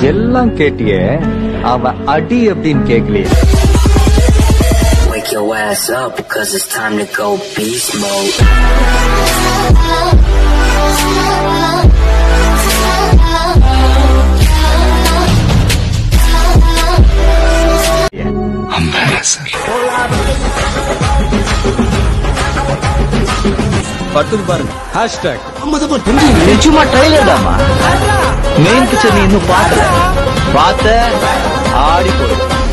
எல்லாம் கேட்டியே அவன் அடி அப்படின்னு கேக்கலையே Wake your ass up because it's time to go beast mode. படுத்துட்டு பாருங்க ஹேஷ்டேக் சும்மா ட்ரைலர் தாமா மெயின் பிக்சர் நீ இன்னும் பார்க்கல பார்த்த ஆடி போய்